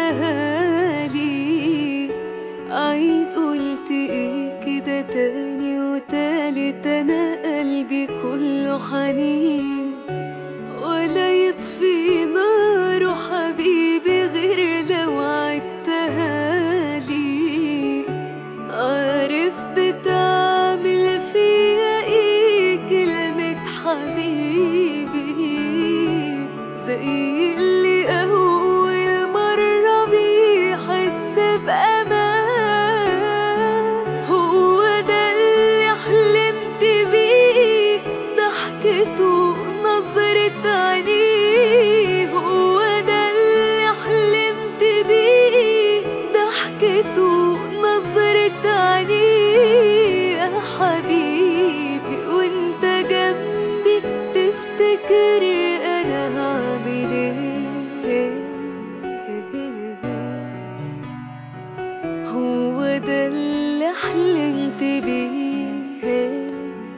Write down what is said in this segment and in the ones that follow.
عدتها لي عيد قلت ايه كده تاني وتالت انا قلبي كله حنين ولا يطفي ناره حبيبي غير لو عدتها لي عارف بتعمل فيا ايه كلمة حبيبي زي اللي أول مرة بيحس بأمان هو ده اللي حلمت بيه ضحكته نظرة عينيه هو ده اللي حلمت بيه ضحكته نظرة عينيه يا حبيبي وانت جنبي تفتكر انا هعمل ايه هو ده اللي حلمت بيه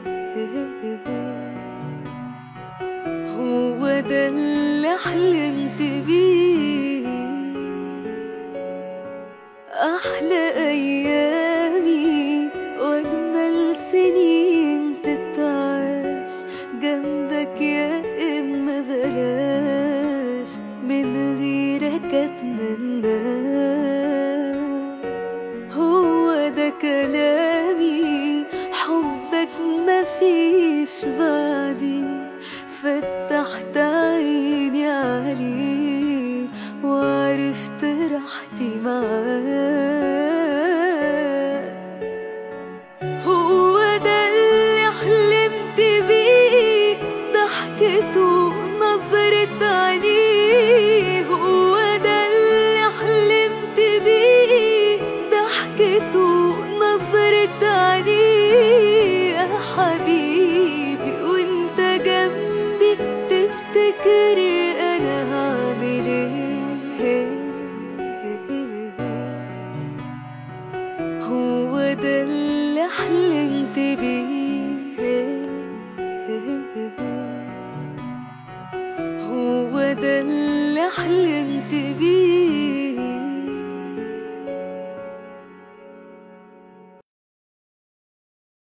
هو ده اللي حلمت بيه أحلى أيامي وأجمل سنين تتعاش جنبك يا إما بلاش من غيرك أتمنى هو ده كلامي حبك مفيش بعدي فتحت عيني عليه وعرفت راحتي معاه